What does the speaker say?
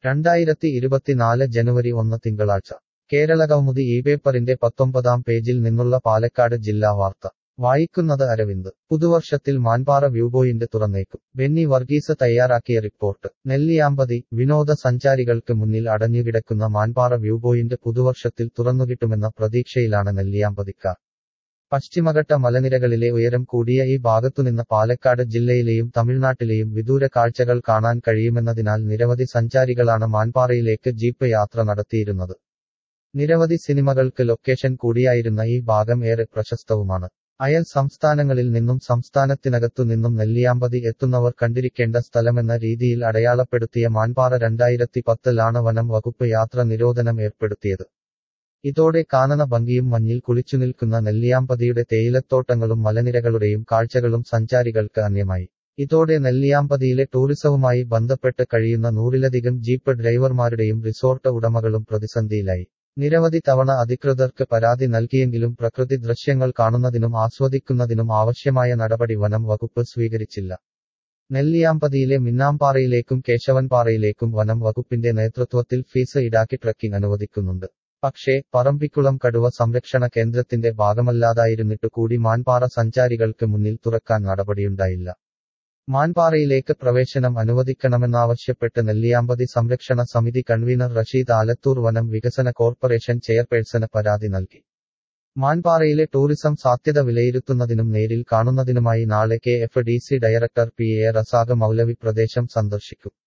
രണ്ടായിരത്തി ഇരുപത്തിനാല് ജനുവരി ഒന്ന് തിങ്കളാഴ്ച കേരളകൗമുദി ഈ പേപ്പറിന്റെ പത്തൊമ്പതാം പേജിൽ നിന്നുള്ള പാലക്കാട് ജില്ലാ വാർത്ത വായിക്കുന്നത് അരവിന്ദ് പുതുവർഷത്തിൽ മാൻപാറ വ്യൂ പോയിന്റ് തുറന്നേക്കും ബെന്നി വർഗീസ് തയ്യാറാക്കിയ റിപ്പോർട്ട് നെല്ലിയാമ്പതി വിനോദസഞ്ചാരികൾക്ക് മുന്നിൽ അടഞ്ഞുകിടക്കുന്ന മാൻപാറ വ്യൂ പോയിന്റ് പുതുവർഷത്തിൽ തുറന്നുകിട്ടുമെന്ന പ്രതീക്ഷയിലാണ് നെല്ലിയാമ്പതിക്കാർ പശ്ചിമഘട്ട മലനിരകളിലെ ഉയരം കൂടിയ ഈ ഭാഗത്തുനിന്ന് പാലക്കാട് ജില്ലയിലെയും തമിഴ്നാട്ടിലെയും വിദൂര കാഴ്ചകൾ കാണാൻ കഴിയുമെന്നതിനാൽ നിരവധി സഞ്ചാരികളാണ് മാൻപാറയിലേക്ക് ജീപ്പ് യാത്ര നടത്തിയിരുന്നത് നിരവധി സിനിമകൾക്ക് ലൊക്കേഷൻ കൂടിയായിരുന്ന ഈ ഭാഗം ഏറെ പ്രശസ്തവുമാണ് അയൽ സംസ്ഥാനങ്ങളിൽ നിന്നും സംസ്ഥാനത്തിനകത്തു നിന്നും നെല്ലിയാമ്പതി എത്തുന്നവർ കണ്ടിരിക്കേണ്ട സ്ഥലമെന്ന രീതിയിൽ അടയാളപ്പെടുത്തിയ മാൻപാറ രണ്ടായിരത്തി പത്തിലാണ് വനം വകുപ്പ് യാത്ര നിരോധനം ഏർപ്പെടുത്തിയത് ഇതോടെ കാനന ഭംഗിയും മഞ്ഞിൽ കുളിച്ചുനിൽക്കുന്ന നെല്ലിയാമ്പതിയുടെ തേയിലത്തോട്ടങ്ങളും മലനിരകളുടെയും കാഴ്ചകളും സഞ്ചാരികൾക്ക് അന്യമായി ഇതോടെ നെല്ലിയാമ്പതിയിലെ ടൂറിസവുമായി ബന്ധപ്പെട്ട് കഴിയുന്ന നൂറിലധികം ജീപ്പ് ഡ്രൈവർമാരുടെയും റിസോർട്ട് ഉടമകളും പ്രതിസന്ധിയിലായി നിരവധി തവണ അധികൃതർക്ക് പരാതി നൽകിയെങ്കിലും പ്രകൃതി ദൃശ്യങ്ങൾ കാണുന്നതിനും ആസ്വദിക്കുന്നതിനും ആവശ്യമായ നടപടി വനം വകുപ്പ് സ്വീകരിച്ചില്ല നെല്ലിയാമ്പതിയിലെ മിന്നാംപാറയിലേക്കും കേശവൻപാറയിലേക്കും വനം വകുപ്പിന്റെ നേതൃത്വത്തിൽ ഫീസ് ഈടാക്കി ട്രക്കിംഗ് അനുവദിക്കുന്നുണ്ട് പക്ഷേ പറമ്പിക്കുളം കടുവ സംരക്ഷണ കേന്ദ്രത്തിന്റെ ഭാഗമല്ലാതായിരുന്നിട്ടു കൂടി മാൻപാറ സഞ്ചാരികൾക്ക് മുന്നിൽ തുറക്കാൻ നടപടിയുണ്ടായില്ല മാൻപാറയിലേക്ക് പ്രവേശനം അനുവദിക്കണമെന്നാവശ്യപ്പെട്ട് നെല്ലിയാമ്പതി സംരക്ഷണ സമിതി കൺവീനർ റഷീദ് ആലത്തൂർ വനം വികസന കോർപ്പറേഷൻ ചെയർപേഴ്സണ് പരാതി നൽകി മാൻപാറയിലെ ടൂറിസം സാധ്യത വിലയിരുത്തുന്നതിനും നേരിൽ കാണുന്നതിനുമായി നാളെ K F D C director P A Razak Moulavi പ്രദേശം സന്ദർശിക്കും